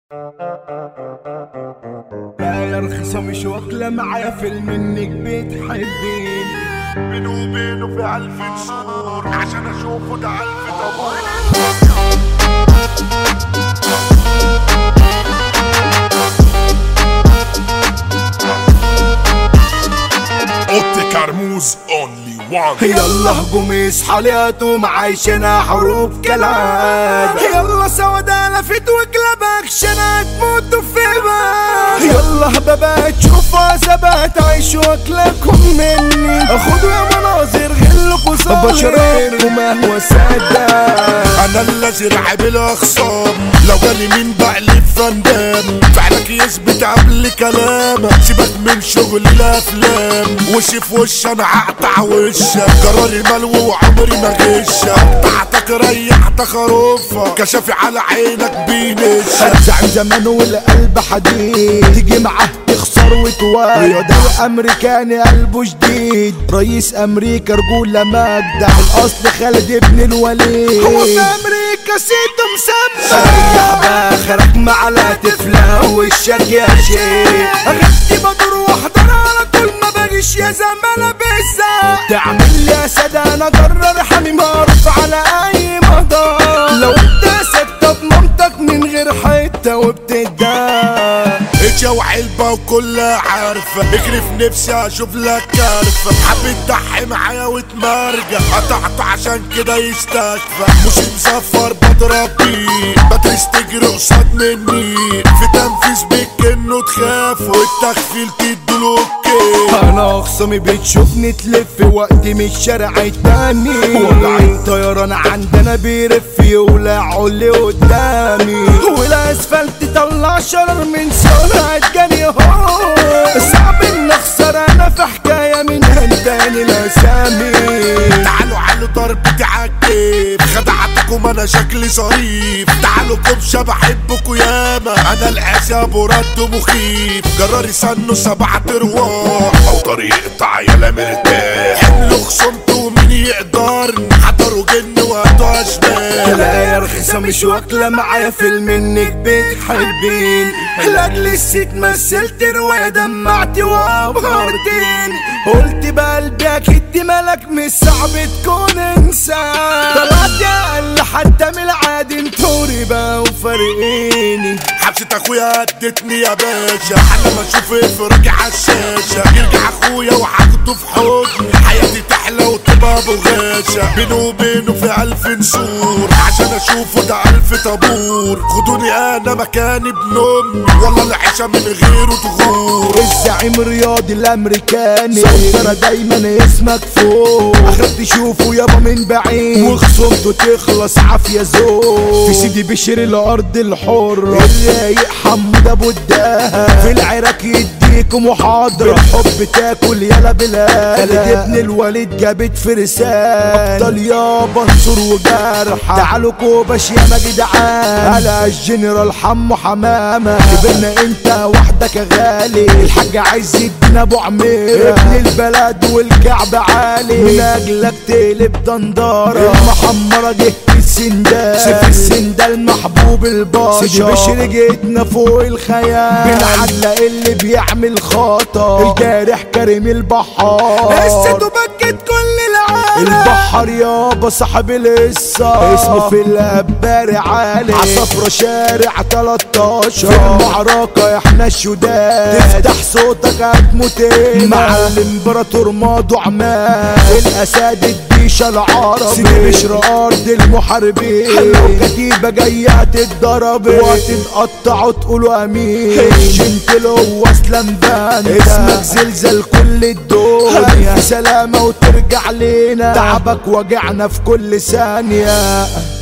يا رخيصة مش واكلة معايا فيلم انك بتحبيني بينه وبينه في ألف سور عشان أشوفه ده ألف طابور اوضتي كرموز اونلي وان يلا هجوم اصحى لياتهم عايشنا حروب كالعادة يلا سودا لفت وكلاب اكشن هتموتوا في بعض يلا هبابات شوفوا عزبات عيشوا اكلكم مني خدوا يا مناظر غلكوا صار بشركم هو سادة انا الذي رعب الاخصام لو جالي مين بقلب فندام فعلك يثبت قبل كلامك سيبك من شغل الافلام وشي في وش انا هقطع وشك قراري ملو وعمري ما غشك قطعتك ريحتك خروفك كشافي على عينك بينشك ارجع زمان والقلب حديد تيجي معاه تخسر وتوالي رياضي امريكاني قلبه جديد رئيس امريكا رجولة مجدع الاصل خالد ابن الوليد هو في امريكا سيده مسمى ريح باخرك مع لا تفلى وشك يا شيخ اغدي بدور واحضر على طول ما باجيش يا زمالة بالذات تعمل لي يا سادة انا قرر حميم ارفع على اي مدار لو انت ست بمامتك من غير حته وبتدار اجا وعلبة وكلها عارفة اجري في نفسي اشوف لك كارفة حبيت تضحي معايا وتمرجع قطعت عشان كده يستكفى مش مزفر بضرب بيه بترس تجري قصاد مني في تنفيذ بيك انه تخاف والتخفيل تديله اوكي انا خصمي بتشوفني تلف وقتي من الشارع التاني وجع الطيران عندنا بيرف يولع اللي قدامي والاسفلت طلع شرر من سرعة جاني هو صعب ان اخسر انا في حكاية من هنداني الاسامي تعالوا على ضربتي عالكيف خدعتكم انا شكلي ظريف تعالوا كبشة بحبكوا ياما انا العذاب ورد مخيف جراري سنه سبعة ارواح او طريقة عيالة مرتاح حملوا خصمته مين يقدرني حضروا جن وقتوا اشباح لا يا رخيصة مش واكلة معايا فيلم انك بتحبين لاجل الست مثلت رواية دمعتي وابهرتين قلت بقلبي اكيد دي مالك مش صعب تكون انسان طلعت اقل حتى من العادي انتوا ربا وفارقيني حبسة اخويا ادتني يا باشا انا ما اشوف افرج على الشاشة يرجع اخويا وحاجته في حضني حياتي تحلى وتبقى ابو غاشة بينه وبينه في الف نسور عشان اشوفه ده الف طابور خدوني انا مكاني ابن امي والله العيشة من غيره تغور الزعيم الرياضي الامريكاني سيطرة دايما اسمك فوق اخرك تشوفه يابا من بعيد وخصومته تخلص عافية زوج في سيدي بشر الارض الحرة الرايق حمود ابو الدهب في العراق يديكم محاضرة بالحب تاكل يلا بلاد خالد ابن الوليد جابت فرسان ابطال يابا انصر وجرحة تعالوا كوباش يا جدعان على الجنرال حمو حمامة كبرنا انت وحدك يا غالي الحاج عايز يدينا ابو عمير ابن البلد والكعب عالي من اجلك تقلب دندارة المحمرة جه السندال سيف السندال محبوب الباشا سيدي بشر جيتنا فوق الخيال بنعلق اللي بيعمل خطا الجارح كريم البحار قصته بكت كل العالم البحر يابا صاحب القصة اسمه في الاباري عالي عصفرة شارع 13 في المعركة احنا الشداد تفتح صوتك هتموت مع الامبراطور ماضو عماد الاساد الديشة العربي سيدي بشر ارض المحاربين لو كتيبة جاية تتضرب وتنقطعوا تقولوا امين جنتلو واسلم باندا اسمك زلزال كل الدنيا سلامة وترجع لينا تعبك وجعنا في كل ثانية